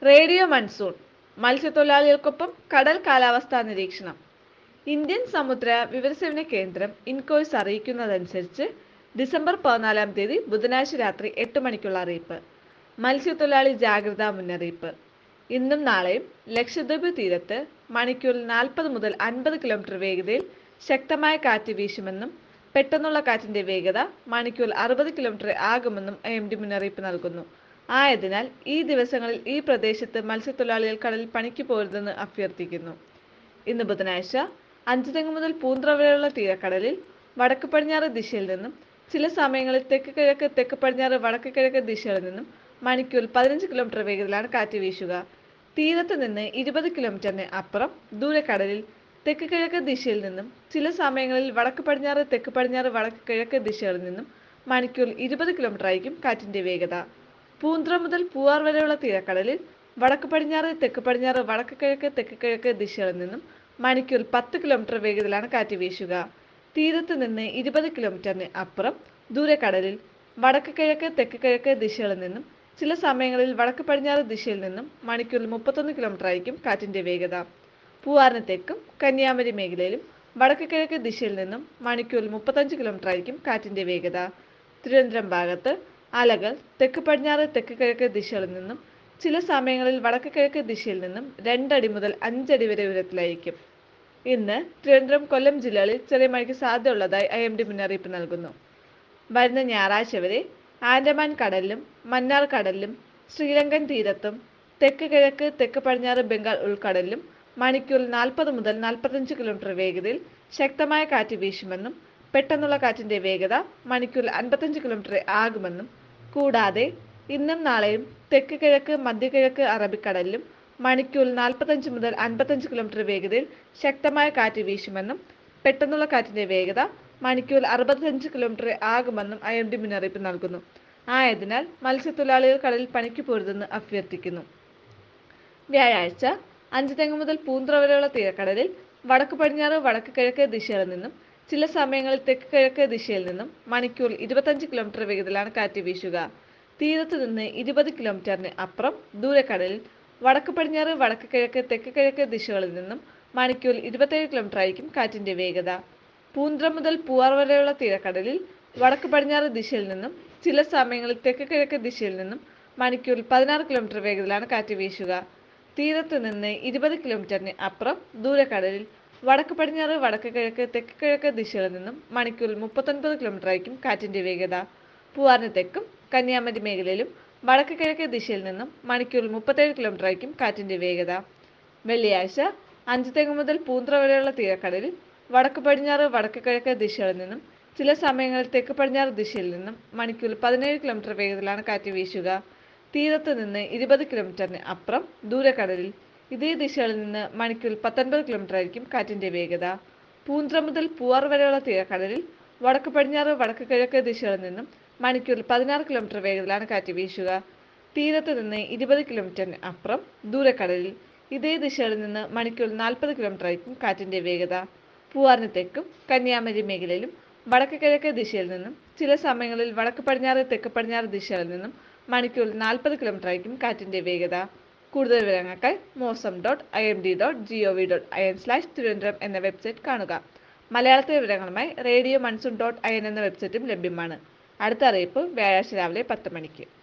radio monsoon മത്സ്യത്തൊഴിലാളികൾക്കൊപ്പം കടൽ കാലാവസ്ഥാ നിരീക്ഷണം ഇന്ത്യൻ സമുദ്ര വിവരസേവന കേന്ദ്രം ഇൻകോയ്സ് അറിയിക്കുന്നതനുസരിച്ച് ഡിസംബർ പതിനാലാം തീയതി ബുധനാഴ്ച രാത്രി എട്ട് മണിക്കുള്ള അറിയിപ്പ് മത്സ്യത്തൊഴിലാളി ജാഗ്രതാ മുന്നറിയിപ്പ് ഇന്നും നാളെയും ലക്ഷദ്വീപ് തീരത്ത് മണിക്കൂറിൽ നാൽപ്പത് മുതൽ അൻപത് കിലോമീറ്റർ വേഗതയിൽ ശക്തമായ കാറ്റ് വീശുമെന്നും പെട്ടെന്നുള്ള കാറ്റിന്റെ വേഗത മണിക്കൂറിൽ അറുപത് കിലോമീറ്റർ ആകുമെന്നും ഐ എം ഡി മുന്നറിയിപ്പ് നൽകുന്നു ആയതിനാൽ ഈ ദിവസങ്ങളിൽ ഈ പ്രദേശത്ത് മത്സ്യത്തൊഴിലാളികൾ കടലിൽ പണിക്ക് പോരുതെന്ന് അഭ്യർത്ഥിക്കുന്നു ഇന്ന് ബുധനാഴ്ച അഞ്ചുതെങ്ങ് മുതൽ പൂന്ത്ര വരെയുള്ള തീരക്കടലിൽ വടക്ക് പടിഞ്ഞാറ് ദിശയിൽ നിന്നും ചില സമയങ്ങളിൽ തെക്ക് കിഴക്ക് തെക്ക് പടിഞ്ഞാറ് വടക്ക് കിഴക്ക് ദിശകളിൽ നിന്നും മണിക്കൂറിൽ പതിനഞ്ച് കിലോമീറ്റർ വേഗത്തിലാണ് കാറ്റ് വീശുക തീരത്ത് നിന്ന് ഇരുപത് കിലോമീറ്ററിന് അപ്പുറം ദൂരക്കടലിൽ തെക്ക് കിഴക്ക് ദിശയിൽ നിന്നും ചില സമയങ്ങളിൽ വടക്ക് പടിഞ്ഞാറ് തെക്ക് പടിഞ്ഞാറ് വടക്ക് കിഴക്ക് ദിശകളിൽ നിന്നും മണിക്കൂറിൽ ഇരുപത് കിലോമീറ്റർ ആയിരിക്കും കാറ്റിന്റെ വേഗത പൂന്ത്ര മുതൽ പൂവാർ വരെയുള്ള തീരക്കടലിൽ വടക്ക് പടിഞ്ഞാറ് തെക്ക് പടിഞ്ഞാറ് വടക്ക് കിഴക്ക് തെക്ക് കിഴക്ക് ദിശകളിൽ നിന്നും മണിക്കൂറിൽ പത്ത് കിലോമീറ്റർ വേഗത്തിലാണ് കാറ്റ് വീശുക തീരത്ത് നിന്ന് ഇരുപത് കിലോമീറ്ററിന് അപ്പുറം ദൂരക്കടലിൽ വടക്ക് കിഴക്ക് തെക്ക് കിഴക്ക് ദിശകളിൽ നിന്നും ചില സമയങ്ങളിൽ വടക്ക് പടിഞ്ഞാറ് ദിശയിൽ നിന്നും മണിക്കൂറിൽ മുപ്പത്തൊന്ന് കിലോമീറ്റർ ആയിരിക്കും കാറ്റിന്റെ വേഗത പൂവാറിന് തെക്കും കന്യാകുമാരി മേഖലയിലും വടക്ക് കിഴക്ക് ദിശയിൽ നിന്നും മണിക്കൂറിൽ മുപ്പത്തഞ്ച് കിലോമീറ്റർ ആയിരിക്കും കാറ്റിന്റെ വേഗത തിരുവനന്തപുരം ഭാഗത്ത് അലകൾ തെക്ക് പടിഞ്ഞാറ് തെക്ക് കിഴക്ക് ദിശകളിൽ നിന്നും ചില സമയങ്ങളിൽ വടക്ക് കിഴക്ക് ദിശയിൽ നിന്നും രണ്ടടി മുതൽ അഞ്ചടി വരെ ഉയരത്തിലായിരിക്കും ഇന്ന് തിരുവനന്തപുരം കൊല്ലം ജില്ലകളിൽ ചെറിയ മഴയ്ക്ക് സാധ്യതയുള്ളതായി ഐ എം ഡി മുന്നറിയിപ്പ് നൽകുന്നു വരുന്ന ഞായറാഴ്ച വരെ ആൻഡമാൻ കടലിലും മന്നാർ കടലിലും ശ്രീലങ്കൻ തീരത്തും തെക്ക് കിഴക്ക് തെക്ക് പടിഞ്ഞാറ് ബംഗാൾ ഉൾക്കടലിലും മണിക്കൂറിൽ നാൽപ്പത് മുതൽ നാൽപ്പത്തഞ്ച് കിലോമീറ്റർ വേഗതയിൽ ശക്തമായ കാറ്റ് വീശുമെന്നും പെട്ടെന്നുള്ള കാറ്റിന്റെ വേഗത മണിക്കൂറിൽ അൻപത്തഞ്ച് കിലോമീറ്റർ ആകുമെന്നും കൂടാതെ ഇന്നും നാളെയും തെക്ക് കിഴക്ക് മധ്യകിഴക്ക് അറബിക്കടലിലും മണിക്കൂറിൽ നാൽപ്പത്തഞ്ച് മുതൽ അൻപത്തഞ്ച് കിലോമീറ്റർ വേഗതയിൽ ശക്തമായ കാറ്റ് വീശുമെന്നും പെട്ടെന്നുള്ള കാറ്റിന്റെ വേഗത മണിക്കൂറിൽ അറുപത്തഞ്ച് കിലോമീറ്റർ ആകുമെന്നും ഐ എം ഡി മുന്നറിയിപ്പ് നൽകുന്നു ആയതിനാൽ മത്സ്യത്തൊഴിലാളികൾ കടലിൽ പണിക്ക് പോരുതെന്ന് അഭ്യർത്ഥിക്കുന്നു വ്യാഴാഴ്ച അഞ്ച് തെങ്ങ് മുതൽ പൂന്ത്ര വരെയുള്ള തീരക്കടലിൽ വടക്ക് പടിഞ്ഞാറ് വടക്ക് കിഴക്ക് ദിശകളിൽ നിന്നും ചില സമയങ്ങളിൽ തെക്ക് കിഴക്ക് ദിശയിൽ നിന്നും മണിക്കൂറിൽ ഇരുപത്തഞ്ച് കിലോമീറ്റർ വേഗത്തിലാണ് കാറ്റ് വീശുക തീരത്ത് നിന്ന് ഇരുപത് കിലോമീറ്ററിന് അപ്പുറം ദൂരക്കടലിൽ വടക്ക് പടിഞ്ഞാറ് വടക്ക് കിഴക്ക് തെക്ക് കിഴക്ക് ദിശകളിൽ നിന്നും മണിക്കൂറിൽ ഇരുപത്തേഴ് കിലോമീറ്റർ ആയിരിക്കും കാറ്റിന്റെ വേഗത പൂന്ത്ര മുതൽ പൂവാർ വരെയുള്ള തീരക്കടലിൽ വടക്ക് പടിഞ്ഞാറ് ദിശയിൽ നിന്നും ചില സമയങ്ങളിൽ തെക്ക് കിഴക്ക് ദിശയിൽ നിന്നും മണിക്കൂറിൽ പതിനാറ് കിലോമീറ്റർ വേഗത്തിലാണ് കാറ്റ് വീശുക തീരത്ത് നിന്ന് ഇരുപത് കിലോമീറ്ററിന് അപ്പുറം ദൂരക്കടലിൽ വടക്ക് പടിഞ്ഞാറ് വടക്ക് കിഴക്ക് തെക്ക് കിഴക്ക് ദിശകളിൽ നിന്നും മണിക്കൂറിൽ മുപ്പത്തൊൻപത് കിലോമീറ്റർ ആയിരിക്കും കാറ്റിന്റെ വേഗത പൂവാറിന് തെക്കും കന്യാകുമാരി മേഖലയിലും വടക്ക് കിഴക്ക് ദിശയിൽ നിന്നും മണിക്കൂറിൽ മുപ്പത്തേഴ് കിലോമീറ്റർ ആയിരിക്കും കാറ്റിന്റെ വേഗത വെള്ളിയാഴ്ച അഞ്ച് തെങ്ങ് മുതൽ പൂന്ത്ര വരെയുള്ള തീരക്കടലിൽ വടക്ക് പടിഞ്ഞാറ് വടക്ക് കിഴക്ക് ദിശകളിൽ നിന്നും ചില സമയങ്ങളിൽ തെക്ക് പടിഞ്ഞാറ് ദിശയിൽ നിന്നും മണിക്കൂറിൽ പതിനേഴ് കിലോമീറ്റർ വേഗത്തിലാണ് കാറ്റ് വീശുക തീരത്ത് നിന്ന് ഇരുപത് കിലോമീറ്ററിന് അപ്പുറം ദൂരക്കടലിൽ ഇതേ ദിശകളിൽ നിന്ന് മണിക്കൂറിൽ പത്തൊൻപത് കിലോമീറ്റർ ആയിരിക്കും കാറ്റിന്റെ വേഗത പൂന്ത്ര മുതൽ പൂവാർ വരെയുള്ള തീരക്കടലിൽ വടക്ക് പടിഞ്ഞാറ് വടക്ക് കിഴക്ക് ദിശകളിൽ നിന്നും മണിക്കൂറിൽ പതിനാറ് കിലോമീറ്റർ വേഗത്തിലാണ് കാറ്റ് വീശുക തീരത്ത് നിന്ന് ഇരുപത് കിലോമീറ്ററിന് അപ്പുറം ദൂരക്കടലിൽ ഇതേ ദിശകളിൽ നിന്ന് മണിക്കൂറിൽ നാൽപ്പത് കിലോമീറ്റർ ആയിരിക്കും കാറ്റിന്റെ വേഗത പൂവാറിന് തെക്കും കന്യാകുമാരി മേഖലയിലും വടക്ക് കിഴക്ക് ദിശയിൽ നിന്നും ചില സമയങ്ങളിൽ വടക്ക് പടിഞ്ഞാറ് തെക്ക് പടിഞ്ഞാറ് ദിശകളിൽ നിന്നും മണിക്കൂറിൽ നാൽപ്പത് കിലോമീറ്റർ ആയിരിക്കും കാറ്റിന്റെ വേഗത കൂടുതൽ വിവരങ്ങൾക്കായി Mausam dot I M D dot G O V dot I N slash Thiruvananthapuram എന്ന വെബ്സൈറ്റ് കാണുക മലയാളത്തിലെ വിവരങ്ങളുമായി radio monsoon dot I N എന്ന വെബ്സൈറ്റും ലഭ്യമാണ് അടുത്ത അറിയിപ്പ് വ്യാഴാഴ്ച രാവിലെ പത്ത് മണിക്ക്